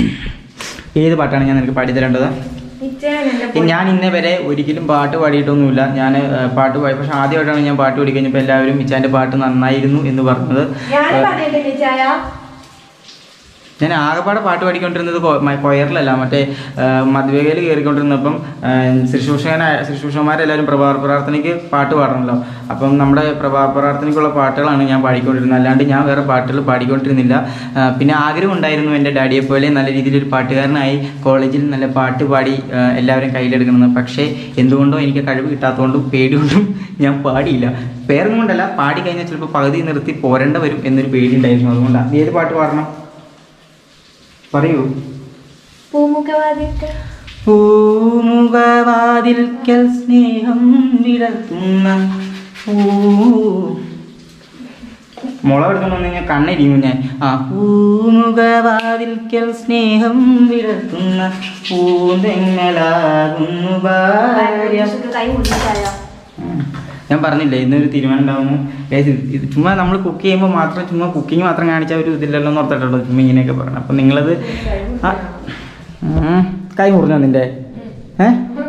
ഏത് പാട്ടാണ് ഞാൻ നിനക്ക് പാടി തരേണ്ടത് ഞാൻ ഇന്നേ വരെ ഒരിക്കലും പാട്ട് പാടിയിട്ടൊന്നുമില്ല ഞാൻ പാട്ട് പാടി പക്ഷെ ആദ്യമായിട്ടാണ് ഞാൻ പാട്ട് പാടി കഴിഞ്ഞപ്പോൾ എല്ലാവരും ഇച്ചാൻ്റെ പാട്ട് നന്നായിരുന്നു എന്ന് പറഞ്ഞത് ഞാൻ ഏഹ്, പറഞ്ഞിട്ടില്ല ചായ ഞാൻ ആകെപ്പാടെ പാട്ട് പാടിക്കൊണ്ടിരുന്നത് കൊ- മ- കൊയറിലല്ല മറ്റേ മദ്വേകയിൽ കയറിക്കൊണ്ടിരുന്നപ്പം ശുശ്രൂഷകനായ ശുശ്രൂഷന്മാരെല്ലാവരും പ്രഭാത പ്രാർത്ഥനയ്ക്ക് പാട്ട് പാടണമല്ലോ അപ്പം നമ്മുടെ പ്രഭാത പ്രാർത്ഥനയ്ക്കുള്ള പാട്ടുകളാണ് ഞാൻ പാടിക്കൊണ്ടിരുന്നത് അല്ലാണ്ട് ഞാൻ വേറെ പാട്ടുകൾ പാടിക്കൊണ്ടിരുന്നില്ല ആ, പിന്നെ ആഗ്രഹം ഉണ്ടായിരുന്നു എൻ്റെ ഡാഡിയെ പോലെ നല്ല രീതിയിൽ ഒരു പാട്ടുകാരനായി കോളേജിൽ നല്ല പാട്ട് പാടി ആ, എല്ലാവരും കയ്യിലെടുക്കണമെന്ന് പക്ഷേ എന്തുകൊണ്ടോ എനിക്ക് കഴിവ് കിട്ടാത്തതുകൊണ്ടും പേടികൊണ്ടും ഞാൻ പാടിയില്ല പേരൊന്നും കൊണ്ടല്ല പാടി കഴിഞ്ഞാൽ ചിലപ്പോൾ പകുതി നിർത്തി പോരേണ്ട വരും എന്നൊരു പേടി ഉണ്ടായിരുന്നു അതുകൊണ്ടാണ് നീ ഏത് പാട്ട് പാടണം പറയൂ പൂമുഖവാദിക്ക് പൂമുഖവാതിൽക്കൽ സ്നേഹം വിടർത്തുന്ന പൂ മുള എടുത്തോണ്ട് വന്നു കഴിഞ്ഞാൽ കണ്ണിരിക്കും ഞാൻ ആ പൂമുഖവാതിൽക്കൽ സ്നേഹം വിടർത്തുന്ന പൂന്തെങ്ങലാകുന്നു ഭാര്യ കൈ മുടിച്ചായ ഉം. ഞാൻ പറഞ്ഞില്ലേ ഇന്നൊരു തീരുമാനം ഉണ്ടാവുന്നു Guys, ഇത് ഇത് ചുമ്മാ നമ്മൾ കുക്ക് ചെയ്യുമ്പോൾ മാത്രം ചുമ്മാ കുക്കിംഗ് മാത്രം കാണിച്ച ഒരു ഇതില്ലല്ലോ എന്ന് ഓർത്തിട്ടുള്ളൂ ചുമ്മാ ഇങ്ങനെയൊക്കെ പറയണം അപ്പം നിങ്ങളത് ആ, ഉം, കൈ മുറിഞ്ഞോ നിന്റെ ഏ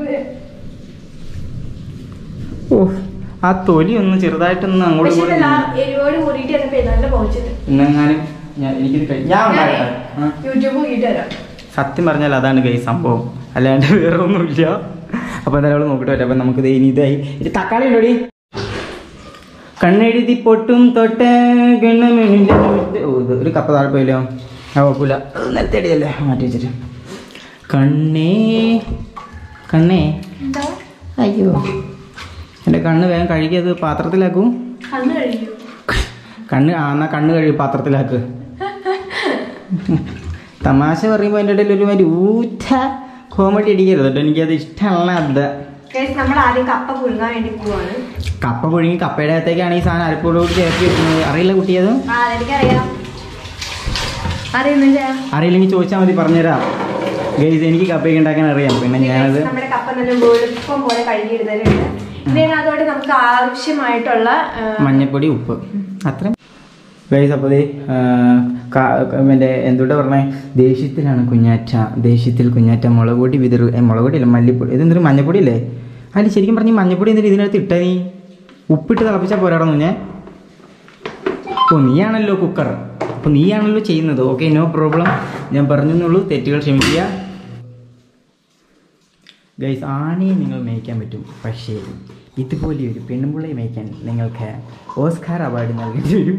ഓ ആ തൊലി ഒന്ന് ചെറുതായിട്ടൊന്ന് അങ്ങോട്ടും പക്ഷെ ഇങ്ങോട്ടും ഇതല്ല, എരിവോട് കൂടിയിട്ട് ചെന്നപ്പോ നല്ല പോയിച്ചിട്ട് ഇന്നെങ്ങാനും ഞാൻ എനിക്കിത് കഴി- ഞാൻ ഉണ്ടാക്കട്ടെ ആ. യൂട്യൂബ് കൂട്ടിട്ട് തരാം സത്യം പറഞ്ഞാൽ അതാണ് കൈ സംഭവം അല്ലാണ്ട് വേറെ ഒന്നുമില്ല അപ്പൊ എന്തായാലും അവള് നോക്കിട്ട് വരാം അപ്പൊ നമുക്ക് ദേ ഇനി ഇതായി ഇത് തക്കാളി ഉണ്ടോടി കണ്ണെഴുതി പൊട്ടും തൊട്ട് ഗണ്ണമിഴിന്റെ മുറ്റ്. ഓ, ഇത് ഒരു കപ്പ താഴെ പോയില്ലോ ആ കുഴപ്പമില്ല അത് നേരത്തെ അടിയല്ലേ മാറ്റി വെച്ചിട്ട് കണ്ണേ കണ്ണേ എന്താ അയ്യോ എൻ്റെ കണ്ണ് വേഗം കഴുകിയത് പാത്രത്തിലാക്കും കണ്ണ് കഴിയൂ കണ്ണ് ആ എന്നാ കണ്ണ് കഴുകി പാത്രത്തിലാക്ക് തമാശ പറയുമ്പോൾ എൻ്റെ ഇടയിൽ ഒരുമാതിരി ഊറ്റ കോമഡി അടിക്കരുത് കേട്ടോ എനിക്കത് ഇഷ്ടമല്ല അത് ഗൈസ് നമ്മൾ ആദ്യം കപ്പ പുഴുങ്ങാൻ വേണ്ടി പോവാണ് കപ്പ പുഴുങ്ങി കപ്പയുടെ അകത്തേക്കാണ് ഈ സാധനം അരപ്പോടുകൂടി ചേർത്ത് വെക്കുന്നത് അറിയില്ല കുട്ടിയത് ആ എനിക്കറിയാം അറിയുന്നില്ല അറിയില്ലെങ്കിൽ ചോദിച്ചാൽ മതി പറഞ്ഞുതരാം ഗൈസ് എനിക്ക് കപ്പയൊക്കെ ഉണ്ടാക്കാൻ അറിയാം പിന്നെ ഞാനത് നമ്മുടെ കപ്പ നല്ല വെളുപ്പം പോലെ കഴുകിയിടുന്നതിലുണ്ട് ഇതിനകത്തോടെ നമുക്ക് ആവശ്യമായിട്ടുള്ള ആ, മഞ്ഞപ്പൊടി ഉപ്പ് അത്ര ഗൈസ് അപ്പോൾ മറ്റേ എന്തുകൊണ്ടാ പറഞ്ഞേ ദേഷ്യത്തിലാണ് കുഞ്ഞാറ്റ ദേഷ്യത്തിൽ കുഞ്ഞാറ്റ മുളക് പൊടി വിതറു ഏ മുളക് പൊടി അല്ല മല്ലിപ്പൊടി ഇതെന്തൊരു മഞ്ഞപ്പൊടി അല്ലേ അല്ല ശരിക്കും പറഞ്ഞ് മഞ്ഞപ്പൊടി എന്തിനാ ഇതിനകത്ത് ഇട്ട നീ ഉപ്പിട്ട് തിളപ്പിച്ചാൽ പോരാടന്നു ഞാൻ ഓ നീയാണല്ലോ കുക്കർ അപ്പോൾ നീയാണല്ലോ ചെയ്യുന്നത് ഓക്കെ നോ പ്രോബ്ലം ഞാൻ പറഞ്ഞെന്നുള്ളൂ തെറ്റുകൾ ക്ഷമിക്കുക ഗൈസ് ആണിയെ നിങ്ങൾ മേയ്ക്കാൻ പറ്റും പക്ഷേ ഇതുപോലെ ഒരു പെണ്ണുമ്പിള്ളയെ മേയ്ക്കാൻ നിങ്ങൾക്ക് ഓസ്കാർ അവാർഡ് നൽകേണ്ടി വരും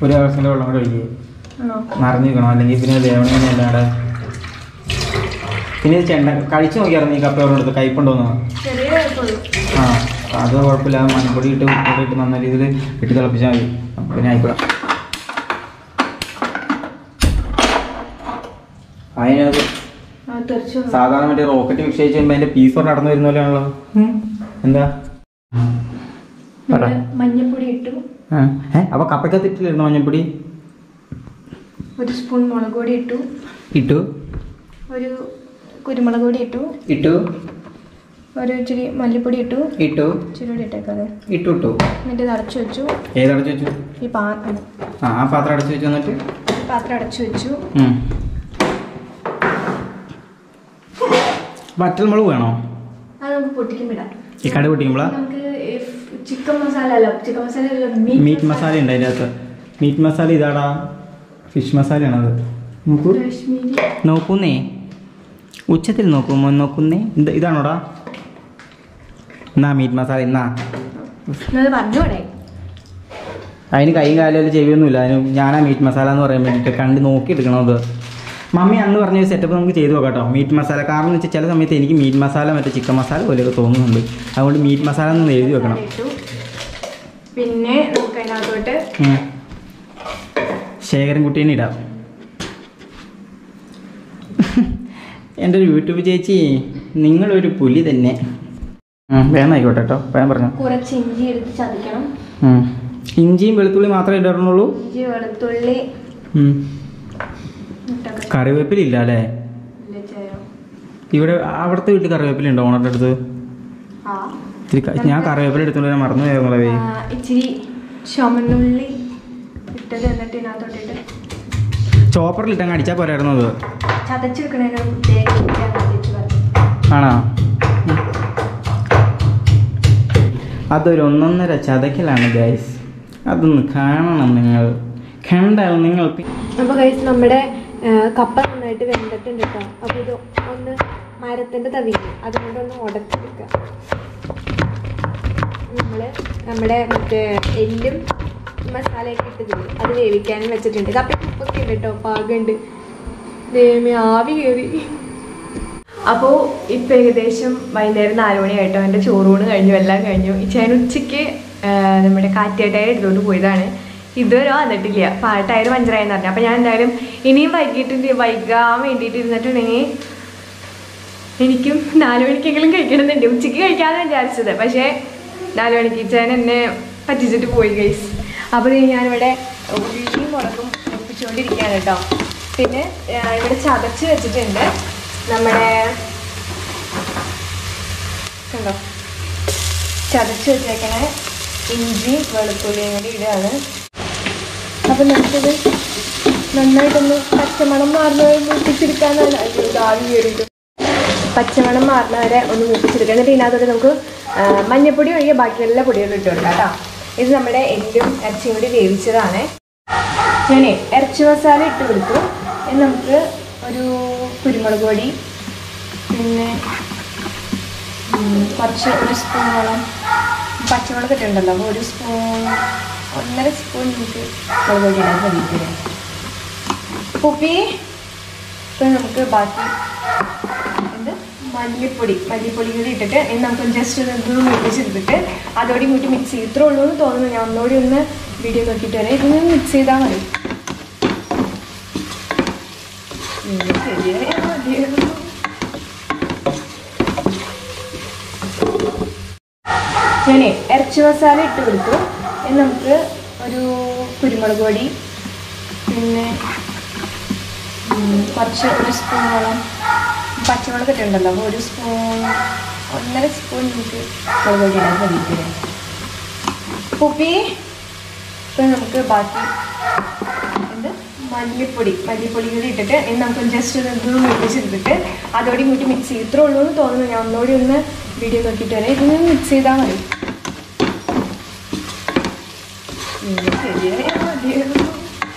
ഒരു ഗ്ലാസിൻ്റെ വെള്ളം കൂടെ ഒഴിക്കുക ആണോ നിറഞ്ഞിരിക്കണം അല്ലെങ്കിൽ പിന്നെ ദേവണ അല്ലാടെ പിന്നെ ഇത് ചെണ്ട കഴിച്ചു നോക്കിയായിരുന്നു ഈ കപ്പയോടെ എടുത്ത് കയ്പുണ്ടോന്ന് ചെറിയ കുഴപ്പമുള്ളൂ ആ അത് കുഴപ്പമില്ല മഞ്ഞപ്പൊടി ഇട്ട് ഉപ്പൊടി ഇട്ട് നല്ല രീതിയിൽ ഇട്ട് തിളപ്പിച്ചാൽ മതി അപ്പൊ പിന്നെ ആയിക്കോളാം അതിനകത്ത് ആ തെറിച്ചു വന്നു. സാധാരണ മറ്റേ റോക്കറ്റ് വിക്ഷേപിച്ച് കഴിയുമ്പോൾ അതിന്റെ പീസ് കൊണ്ട് നടന്നു വരുന്ന പോലെയാണല്ലോ എന്താ പറ നമ്മള് മഞ്ഞപ്പൊടി ഇട്ടു ആ. ഏ അപ്പൊ കപ്പയ്ക്കകത്ത് ഇട്ടില്ലായിരുന്നു മഞ്ഞപ്പൊടി ഒരു സ്പൂൺ മുളക് പൊടി ഇട്ടു ഇട്ടു ഒരു കുരുമുളക് പൊടി ഇട്ടു ഇട്ടു ഒരു ഇച്ചിരി മല്ലിപ്പൊടി ഇട്ടു ഇട്ടു ഇച്ചിരി കൂടി ഇട്ടേക്കാതെ ഇട്ടു ഇട്ടു എന്നിട്ട് ഇത് അടച്ചു വെച്ചു ഏതടച്ചു വെച്ചു ഈ പാത്രം ആ ആ പാത്രം അടച്ചു വെച്ചു എന്നിട്ട് ഈ പാത്രം അടച്ചു വെച്ചു ഉം. വറ്റൽ മുളക് വേണോ അത് നമുക്ക് പൊട്ടിക്കും വിടാം ഈ കട പൊട്ടിക്കുമ്പോളാ നമുക്ക് ചിക്കൻ മസാല അല്ല ചിക്കൻ മസാല അല്ല മീറ്റ് മസാല ഉണ്ട് അതിൻ്റെ അകത്ത് മീറ്റ് മസാല ഇതാടാ ഫിഷ് മസാലയാണത് നോക്കൂ കാശ്മീരി നോക്കുന്നേ ഉച്ചത്തിൽ നോക്കൂ മോൻ നോക്കുന്നേ ഇത് ഇതാണോടാ എന്നാ മീറ്റ് മസാല എന്നാ എന്നത് പറഞ്ഞൂടെ അതിന് കൈയും കാലും ചെവിയൊന്നുമില്ല അതിന് ഞാനാ മീറ്റ് മസാല എന്ന് പറയാൻ വേണ്ടിയിട്ട് കണ്ട് നോക്കി എടുക്കണത് മമ്മി അന്ന് പറഞ്ഞ ഒരു സെറ്റപ്പ് നമുക്ക് ചെയ്തു നോക്കാം കേട്ടോ മീറ്റ് മസാല കാരണം എന്ന് വെച്ചാൽ ചില സമയത്ത് എനിക്ക് മീറ്റ് മസാല മറ്റേ ചിക്കൻ മസാല പോലെയൊക്കെ തോന്നുന്നുണ്ട് അതുകൊണ്ട് മീറ്റ് മസാല എന്ന് എഴുതി വെക്കണം ഇട്ടു പിന്നെ നമുക്ക് അതിനകത്തോട്ട് ഉം. ശേഖരൻ കുട്ടീനെ ഇടാം എൻ്റെ ഒരു യൂട്യൂബ് ചേച്ചി നിങ്ങളൊരു പുലി തന്നെ ഉം, വേഗം ആയിക്കോട്ടെ കേട്ടോ വേഗം പറഞ്ഞു കുറച്ച് ഇഞ്ചി എടുത്ത് ചതയ്ക്കണം ഉം. ഇഞ്ചിയും വെളുത്തുള്ളി മാത്രമേ ഇടാറുള്ളൂ ഇഞ്ചി വെളുത്തുള്ളി ഉം. ഇട്ടൊക്കെ കറിവേപ്പില ഇല്ല അല്ലേ ഇല്ല ചേരും ഇവിടെ അവിടുത്തെ വീട്ടിൽ കറിവേപ്പില ഉണ്ടോ ഓണറിൻ്റെ അടുത്ത് ആ ഇത്തിരി ക- ഞാൻ കറിവേപ്പില എടുത്തോണ്ട് വരാൻ മറന്നു പോയായിരുന്നേ ആ, ഇച്ചിരി ചുമന്നുള്ളി ഇട്ടത് എന്നിട്ട് ഇതിനകത്തോട്ടിട്ട് ചോപ്പറിൽ ഇട്ടങ്ങ് അടിച്ചാൽ പോരായിരുന്നു അത് ചതച്ച് വെക്കണതിന് ഒരു പ്രത്യേക രുചിയാണ് ചേച്ചി പറഞ്ഞത്. ആണോ ഉം. അതൊരു ഒന്നൊന്നര ചതക്കലാണ് ഗൈസ് അതൊന്ന് കാണണം നിങ്ങൾ കണ്ടാൽ നിങ്ങൾ പി- അപ്പോൾ കഴിച്ച് നമ്മുടെ ആ, കപ്പ നന്നായിട്ട് വെന്തിട്ടുണ്ട് കേട്ടോ അപ്പോൾ ഇത് ഒന്ന് മരത്തിൻ്റെ തവിയിൽ അതുകൊണ്ടൊന്ന് ഉടച്ചെടുക്കുക നമ്മൾ നമ്മുടെ മറ്റേ എല്ലും മസാലയൊക്കെ ഇട്ടതില്ലേ അത് വേവിക്കാനും വെച്ചിട്ടുണ്ട് കപ്പയ്ക്ക് ഉപ്പൊക്കെ ഉണ്ട് കേട്ടോ പാകമുണ്ട് ദേമി ആവി കയറി അപ്പോൾ ഇപ്പം ഏകദേശം വൈകുന്നേരം നാല് മണിയായിട്ടോ എൻ്റെ ചോറൂണ് കഴിഞ്ഞു എല്ലാം കഴിഞ്ഞു ഞാൻ ഉച്ചയ്ക്ക് ആ, നമ്മുടെ കാറ്റേട്ടായ എടുത്തോണ്ട് പോയതാണ് ഇതുവരെ വന്നിട്ടില്ല പാ ടയർ പഞ്ചറായെന്ന് പറഞ്ഞു അപ്പോൾ ഞാൻ എന്തായാലും ഇനിയും വൈകിട്ട് വൈകാൻ വേണ്ടിയിട്ട് ഇരുന്നിട്ടുണ്ടെങ്കിൽ എനിക്കും നാല് മണിക്കെങ്കിലും കഴിക്കണമെന്നുണ്ട് ഉച്ചയ്ക്ക് കഴിക്കാമെന്ന് വിചാരിച്ചത് പക്ഷേ നാല് മണിക്ക് ചേൻ എന്നെ പറ്റിച്ചിട്ട് പോയി ഗൈസ് അപ്പോൾ ദേ ഞാനിവിടെ ഉള്ളിയും മുളകും ഒപ്പിച്ചുകൊണ്ടിരിക്കുകയാണ് കേട്ടോ പിന്നെ ആ, ഇവിടെ ചതച്ച് വെച്ചിട്ടുണ്ട് നമ്മുടെ കണ്ടോ ചതച്ച് വെച്ചേക്കണ ഇഞ്ചിയും വെളുത്തുള്ളിയും കൂടി ഇടുകയാണ് അപ്പം നമുക്കിത് നന്നായിട്ടൊന്ന് പച്ചമണം മാറുന്ന മൂപ്പിച്ചെടുക്കാന്നാണ് അയ്യോ ആവി കയറിയിട്ട് പച്ചമണം മാറുന്നവരെ ഒന്ന് മൂപ്പിച്ചെടുക്കുക എന്നിട്ട് ഇതിനകത്തോട്ട് നമുക്ക് ആ, മഞ്ഞപ്പൊടി ഒഴികെ ബാക്കി എല്ലാ പൊടികളും ഇട്ട് കൊടുക്കാം കേട്ടോ ഇത് നമ്മുടെ എല്ലും ഇറച്ചിയും കൂടി വേവിച്ചതാണ് ഞാനേ ഇറച്ചി മസാല ഇട്ട് കൊടുത്തു ഇനി നമുക്ക് ഒരു കുരുമുളക് പൊടി പിന്നെ ഉം, കുറച്ച് ഒരു സ്പൂണോളം പച്ചമുളക് ഇട്ടുണ്ടല്ലോ അപ്പോൾ ഒരു സ്പൂൺ ഒന്നര സ്പൂൺ നമുക്ക് മുളക് പൊടി ഇടാൻ കഴിയില്ലേ ഉപ്പി ഇപ്പം നമുക്ക് ബാക്കി എന്ത് മല്ലിപ്പൊടി മല്ലിപ്പൊടി കൂടി ഇട്ടിട്ട് ഇനി നമുക്ക് ജസ്റ്റ് ഒന്ന് ഇത് മിക്സിച്ചെടുത്തിട്ട് അതോടെ കൂട്ടി മിക്സ് ചെയ്യും ഇത്രേ ഉള്ളൂ എന്ന് തോന്നുന്നു ഞാൻ ഒന്നുകൂടി ഒന്ന് വീഡിയോ നോക്കിയിട്ട് വരാം ഇതൊന്ന് മിക്സ് ചെയ്താൽ മതി ഉം, ശരിയായാൽ മതിയായിരുന്നു ഞാനേ ഇറച്ചി മസാല ഇട്ട് കൊടുത്തു ഇനി നമുക്ക് ഒരു കുരുമുളക് പൊടി പിന്നെ ഉം, കുറച്ച് ഒരു സ്പൂണോളം പച്ചമുളക് ഇട്ടുണ്ടല്ലോ അപ്പോൾ ഒരു സ്പൂൺ ഒന്നര സ്പൂൺ നമുക്ക് മുളക് പൊടി ഇടാൻ കഴിയില്ലേ ഉപ്പി ഇപ്പം നമുക്ക് ബാക്കി എന്ത് മല്ലിപ്പൊടി മല്ലിപ്പൊടി കൂടി ഇട്ടിട്ട് ഇനി നമുക്ക് ജസ്റ്റ് ഒന്ന് ഇത് മിക്സിച്ചെടുത്തിട്ട് അതോടെ കൂട്ടി മിക്സ് ചെയ്യും ഇത്രേ ഉള്ളൂ എന്ന് തോന്നുന്നു ഞാൻ ഒന്നുകൂടി ഒന്ന് വീഡിയോ നോക്കിയിട്ട് വരാം ഇതൊന്ന് മിക്സ് ചെയ്താൽ മതി ഉം, ശരിയായാൽ മതിയായിരുന്നു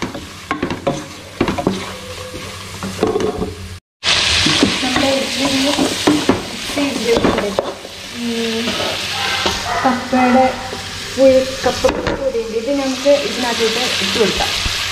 നമ്മുടെ ഇതിൽ മിക്സ് ചെയ്തിട്ടുണ്ട് കപ്പയുടെ പുഴ കപ്പ പൊടിയുണ്ട് ഇത് നമുക്ക് നമുക്ക് ഇതിനകത്തോട്ട് ഇട്ട് കൊടുക്കാം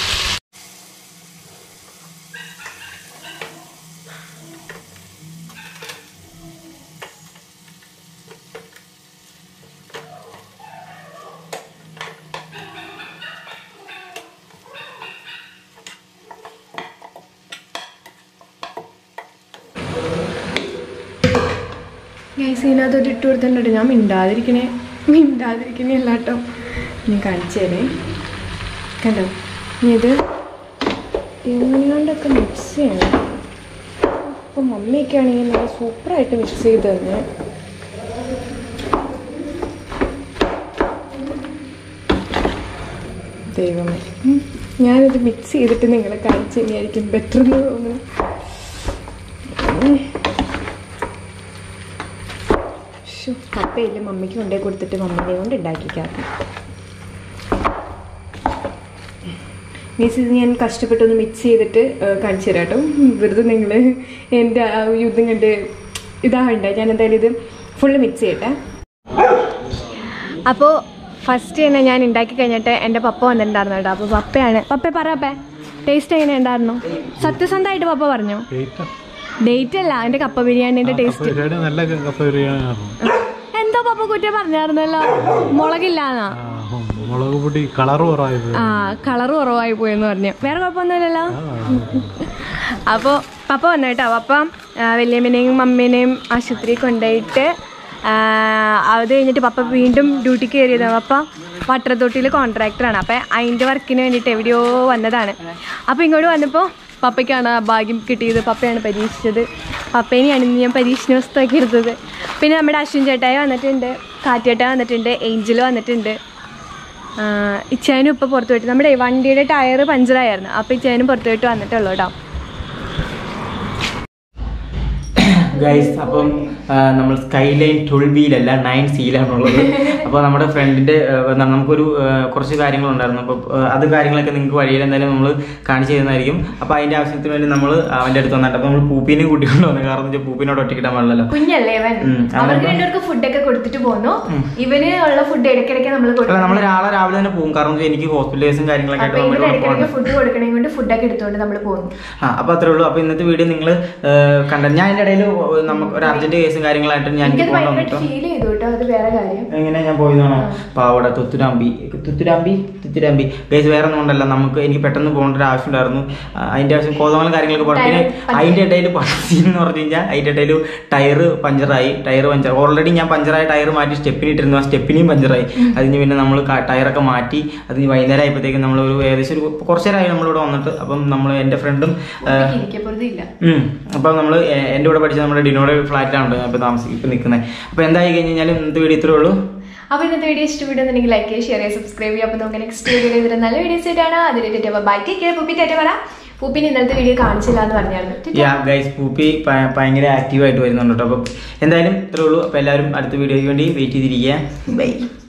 ഗൈസ് ഇതിനകത്തോട്ട് ഇട്ട് കൊടുത്തിട്ടുണ്ട് ഞാൻ മിണ്ടാതിരിക്കണേ മിണ്ടാതിരിക്കണേ അല്ല കേട്ടോ ഞാൻ കാണിച്ചു തരേ കണ്ടോ ഇനി ഇത് എങ്ങനെയോണ്ടൊക്കെ മിക്സ് ചെയ്യണം അപ്പം മമ്മിയൊക്കെ ആണെങ്കിൽ നല്ല സൂപ്പറായിട്ട് മിക്സ് ചെയ്ത് തന്നെ ദൈവമേ ഉം. ഞാനിത് മിക്സ് ചെയ്തിട്ട് നിങ്ങളെ കാണിച്ചു തന്നെയായിരിക്കും ബെറ്റർ എന്ന് തോന്നുന്നു ഉം. ശ്ശോ, പപ്പയില്ല മമ്മിക്ക് കൊണ്ടേ കൊടുത്തിട്ട് മമ്മീനെ കൊണ്ട് ഉണ്ടാക്കിക്കാം മീൻസ് ഇത് ഞാൻ കഷ്ടപ്പെട്ടൊന്ന് മിക്സ് ചെയ്തിട്ട് ഏഹ്, കാണിച്ചു തരാം കേട്ടോ വെറുതെ നിങ്ങൾ എൻ്റെ ആ യുദ്ധം കണ്ട് ഇതാവണ്ട ഞാൻ എന്തായാലും ഇത് ഫുള്ള് മിക്സ് ചെയ്യട്ടെ അപ്പോൾ ഫസ്റ്റ് തന്നെ ഞാൻ ഉണ്ടാക്കി കഴിഞ്ഞിട്ട് എൻ്റെ പപ്പ വന്നിട്ടുണ്ടായിരുന്നു കേട്ടോ അപ്പോൾ പപ്പയാണ് പപ്പ പറപ്പേ ടേസ്റ്റ് എങ്ങനെ ഉണ്ടായിരുന്നു സത്യസന്ധമായിട്ട് പപ്പ പറഞ്ഞു ഡേറ്റ് അല്ല എൻ്റെ കപ്പ ബിരിയാണിൻ്റെ ടേസ്റ്റ് ബിരിയാണി നല്ല കപ്പ ബിരിയാണിയാണ് എന്തോ പപ്പ കുറ്റം പറഞ്ഞായിരുന്നല്ലോ മുളകില്ലാന്നാ ആ, ഉം, മുളക് പൊടി കളർ കുറവായത് ആ കളർ കുറവായി പോയെന്ന് പറഞ്ഞു വേറെ കുഴപ്പമൊന്നുമില്ലല്ലോ അപ്പോൾ പപ്പ വന്നു കേട്ടോ പപ്പ ആ, വല്യമ്മനെയും മമ്മീനെയും ആശുപത്രിയിൽ കൊണ്ടുപോയിട്ട് ആ, അത് കഴിഞ്ഞിട്ട് പപ്പ വീണ്ടും ഡ്യൂട്ടിക്ക് കയറിയതാണ് പപ്പ വട്ടറത്തൊട്ടിയിൽ കോൺട്രാക്ടറാണ് അപ്പം അതിൻ്റെ വർക്കിന് വേണ്ടിയിട്ട് എവിടെയോ വന്നതാണ് അപ്പോൾ ഇങ്ങോട്ട് വന്നപ്പോൾ പപ്പയ്ക്കാണ് ആ ഭാഗ്യം കിട്ടിയത് പപ്പയാണ് പരീക്ഷിച്ചത് പപ്പേനെയാണ് ഇന്ന് ഞാൻ പരീക്ഷണ വസ്തുവാക്കി എടുത്തത് പിന്നെ നമ്മുടെ അശ്വിൻ ചേട്ടായി വന്നിട്ടുണ്ട് കാറ്റേട്ടായി വന്നിട്ടുണ്ട് ഏഞ്ചൽ വന്നിട്ടുണ്ട് ആഹ് ഇച്ചാനും ഇപ്പോൾ പുറത്ത് പോയിട്ട് നമ്മുടെ വണ്ടിയുടെ ടയർ പഞ്ചറായിരുന്നു അപ്പോൾ ഇച്ചാനും പുറത്ത് പോയിട്ട് വന്നിട്ടുള്ളൂ കേട്ടോ ഗൈസ് അപ്പം ആ, നമ്മൾ സ്കൈ ലൈൻ ട്വൽവിയിലല്ല നയൻ സിയിലാണുള്ളത് അപ്പോൾ നമ്മുടെ ഫ്രണ്ടിൻ്റെ നമുക്കൊരു ആ, കുറച്ച് കാര്യങ്ങളുണ്ടായിരുന്നു അപ്പോൾ ആ, അത് കാര്യങ്ങളൊക്കെ നിങ്ങൾക്ക് വഴിയിൽ എന്തായാലും നമ്മൾ കാണിച്ചു തരുന്നതായിരിക്കും അപ്പോൾ അതിൻ്റെ ആവശ്യത്തിന് വേണ്ടി നമ്മൾ അവൻ്റെ അടുത്ത് വന്നിട്ട് അപ്പോൾ നമ്മൾ പൂപ്പിനെയും കൂട്ടിക്കൊണ്ട് വന്നു കാരണം വെച്ചാൽ പൂപ്പിനോട് ഒറ്റക്കിടാൻ പാടില്ലല്ലോ കുഞ്ഞല്ലേ ഇവൻ ഉം, അവർക്ക് അവനിപ്പം- രണ്ടുപേർക്ക് ഫുഡൊക്കെ കൊടുത്തിട്ട് പോന്നു ഇവന് ഉള്ള ഫുഡ് ഇടയ്ക്കിടയ്ക്ക് നമ്മൾ അല്ല കൊടുക്കും നമ്മൾ രാവിലെ രാവിലെ തന്നെ പോകും കാരണം വെച്ചാൽ എനിക്ക് ഹോസ്പിറ്റൽ കേസും കാര്യങ്ങളൊക്കെ അപ്പൊ ആയിട്ട് ഇവന് നമ്മൾ ഇടയ്ക്കിടയ്ക്ക് ഫുഡ് കൊടുക്കണേ കൊണ്ട് ഫുഡൊക്കെ എടുത്തുകൊണ്ട് നമ്മൾ പോകുന്നു ആ അപ്പോൾ അത്രേ ഉള്ളൂ അപ്പോൾ ഇന്നത്തെ വീഡിയോ നിങ്ങൾ കണ്ട ഞാൻ അതിൻ്റെ ഇടയിൽ നമുക്ക് ഒരു അർജന്റ് കേസും കാര്യങ്ങളായിട്ട് ഞാൻ എനിക്കത് പോകണം ഭയങ്കരമായിട്ട് ഫീൽ ചെയ്തു കേട്ടോ അത് വേറെ കാര്യം എങ്ങനെ ഞാൻ പോയതാണോ പാവട തുത്തുരാമ്പി തുത്തുരാമ്പി തുത്തുരാമ്പി ഗൈസ് വേറെ ഒന്നും കൊണ്ടല്ല നമുക്ക് എനിക്ക് പെട്ടെന്ന് പോകേണ്ട ഒരു ആവശ്യം ഉണ്ടായിരുന്നു ആ, അതിന്റെ ആവശ്യം കോതമംഗലം കാര്യങ്ങളൊക്കെ പോകണം പിന്നെ അതിന്റെ ഇടയിൽ പണസീൻ എന്ന് പറഞ്ഞു കഴിഞ്ഞാൽ അതിന്റെ ഇടയിൽ ടയർ പഞ്ചറായി ടയർ പഞ്ചർ ഓൾറെഡി ഞാൻ പഞ്ചറായ ടയർ മാറ്റി സ്റ്റെപ്പിന് ഇട്ടിരുന്നു ആ സ്റ്റെപ്പിനെയും പഞ്ചറായി അതിന് പിന്നെ നമ്മൾ ടയറൊക്കെ മാറ്റി അതിന് വൈകുന്നേരം ആയപ്പോഴത്തേക്കും നമ്മൾ ഒരു ഏകദേശം ഒരു കുറച്ച് നേരമായി നമ്മളിവിടെ വന്നിട്ട് അപ്പം നമ്മൾ എൻ്റെ ഫ്രണ്ടും ഇരിക്കപ്പുറത്ത് ഇല്ല ഉം. അപ്പൊ നമ്മള് എ- എന്റെ കൂടെ പഠിച്ച നമ്മുടെ ഡിനോയുടെ ഫ്ലാറ്റിലാണ് ഇപ്പൊ താമസിക്കും ഇപ്പൊ നിൽക്കുന്നത് അപ്പൊ എന്തായി കഴിഞ്ഞാൽ ഇന്നത്തെ വീഡിയോ ഇത്രേ ഉള്ളൂ അപ്പൊ ഇന്നത്തെ വീഡിയോ ഇഷ്ടപ്പെടുന്നുണ്ടെങ്കിൽ ലൈക്ക് ചെയ്യുക ഷെയർ ചെയ്യുക സബ്സ്ക്രൈബ് ചെയ്യുക അപ്പൊ നമുക്ക് നെക്സ്റ്റ് വീഡിയോ ഇതിൽ നല്ല വീഡിയോസ് ആയിട്ടാണ് അതിലേക്ക് ബൈ ടേക്ക് പൂപ്പി ടാറ്റ പറ പൂപ്പിന് ഇന്നത്തെ വീഡിയോ കാണിച്ചില്ല എന്ന് പറഞ്ഞായിരുന്നു യാ ഗൈസ് പൂപ്പി ഭ- ഭയങ്കര ആക്റ്റീവായിട്ട് വരുന്നുണ്ട് കേട്ടോ അപ്പം എന്തായാലും ഇത്രേ ഉള്ളൂ അപ്പോൾ എല്ലാവരും അടുത്ത വീഡിയോയ്ക്ക് വേണ്ടി വെയിറ്റ് ചെയ്തിരിക്കുക ബൈ